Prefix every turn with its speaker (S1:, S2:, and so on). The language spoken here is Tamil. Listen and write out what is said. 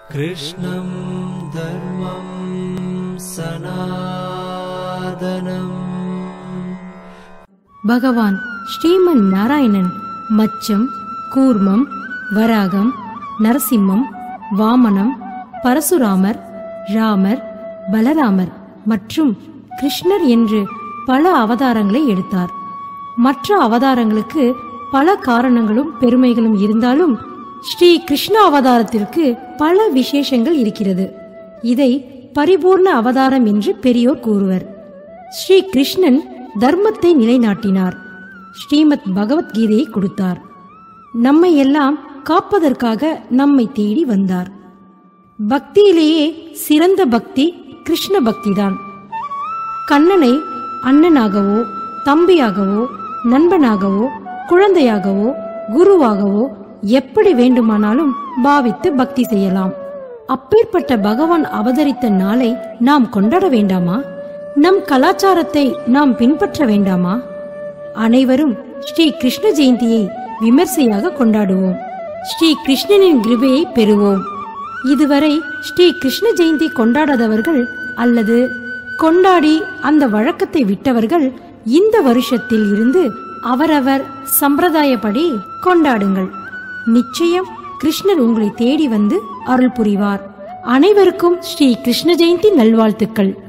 S1: कृष्णं धर्मं सनातनम्
S2: பகவான் ஸ்ரீமன் நாராயணன் மச்சம் கூர்மம் வராகம் நரசிம்மம் வாமனம் பரசுராமர் ராமர் பலராமர் மற்றும் கிருஷ்ணர் என்று பல அவதாரங்களை எடுத்தார் மற்ற அவதாரங்களுக்கு பல காரணங்களும் பெருமைகளும் இருந்தாலும் ஸ்ரீ கிருஷ்ண அவதாரத்திற்கு பல விசேஷங்கள் இருக்கிறது இதை பரிபூர்ண அவதாரம் என்று பெரியோர் கூறுவர் ஸ்ரீ கிருஷ்ணன் தர்மத்தை நிலைநாட்டினார் ஸ்ரீமத் பகவத்கீதையை கொடுத்தார் நம்மை எல்லாம் காப்பதற்காக நம்மை தேடி வந்தார் பக்தியிலேயே சிறந்த பக்தி கிருஷ்ண பக்திதான் கண்ணனை அண்ணனாகவோ தம்பியாகவோ நண்பனாகவோ குழந்தையாகவோ குருவாகவோ எப்படி வேண்டுமானாலும் பாவித்து பக்தி செய்யலாம் அப்பேற்பட்ட பகவான் அவதரித்த நாளை நாம் கொண்டாட வேண்டாமா நம் கலாச்சாரத்தை நாம் பின்பற்ற வேண்டாமா அனைவரும் ஸ்ரீ கிருஷ்ண ஜெயந்தியை விமர்சையாக கொண்டாடுவோம் ஸ்ரீ கிருஷ்ணனின் கிருபையை பெறுவோம் இதுவரை ஸ்ரீ கிருஷ்ண ஜெயந்தி கொண்டாடாதவர்கள் அல்லது கொண்டாடி அந்த வழக்கத்தை விட்டவர்கள் இந்த வருஷத்தில் இருந்து அவரவர் சம்பிரதாயப்படி கொண்டாடுங்கள் நிச்சயம் கிருஷ்ணர் உங்களை தேடி வந்து அருள் புரிவார் அனைவருக்கும் ஸ்ரீ கிருஷ்ண ஜெயந்தி நல்வாழ்த்துக்கள்